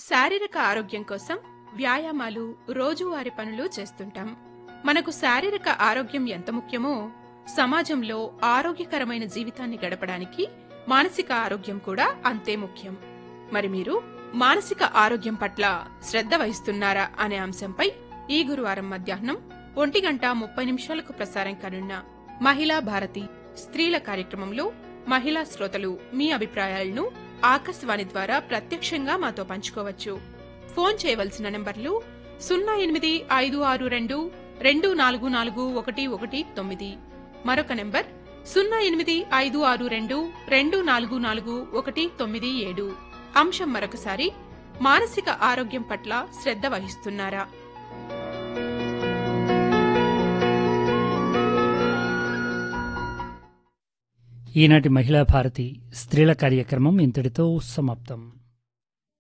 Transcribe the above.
శారీరక ఆరోగ్యం కోసం వ్యాయామాలు రోజువారీ పనులు చేస్తుంటాం మనకు శారీరక ఆరోగ్యం ఎంత ముఖ్యమో సమాజంలో ఆరోగ్యకరమైన జీవితాన్ని గడపడానికి మానసిక ఆరోగ్యం కూడా అంతే ముఖ్యం మరి మీరు మానసిక ఆరోగ్యం పట్ల శ్రద్ధ వహిస్తున్నారా అనే అంశంపై ఈ గురువారం మధ్యాహ్నం ఒంటి గంట ముప్పై నిమిషాలకు ప్రసారం కానున్న మహిళా భారతి స్త్రీల కార్యక్రమంలో మహిళా శ్రోతలు మీ అభిప్రాయాలను ఆకాశవాణి ద్వారా ప్రత్యక్షంగా మాతో పంచుకోవచ్చు ఫోన్ చేయవలసిన నంబర్లు సున్నా ఎనిమిది ఐదు ఆరు రెండు రెండు నాలుగు నాలుగు ఒకటి ఒకటి తొమ్మిది మరొక నంబర్ సున్నా ఎనిమిది ఐదు ఆరు రెండు రెండు నాలుగు నాలుగు ఒకటి తొమ్మిది ఏడు అంశం మరొకసారి మానసిక ఆరోగ్యం పట్ల శ్రద్ధ వహిస్తున్నారా ఈనాటి మహిళా భారతి స్త్రీల కార్యక్రమం ఇంతటితో సమాప్తం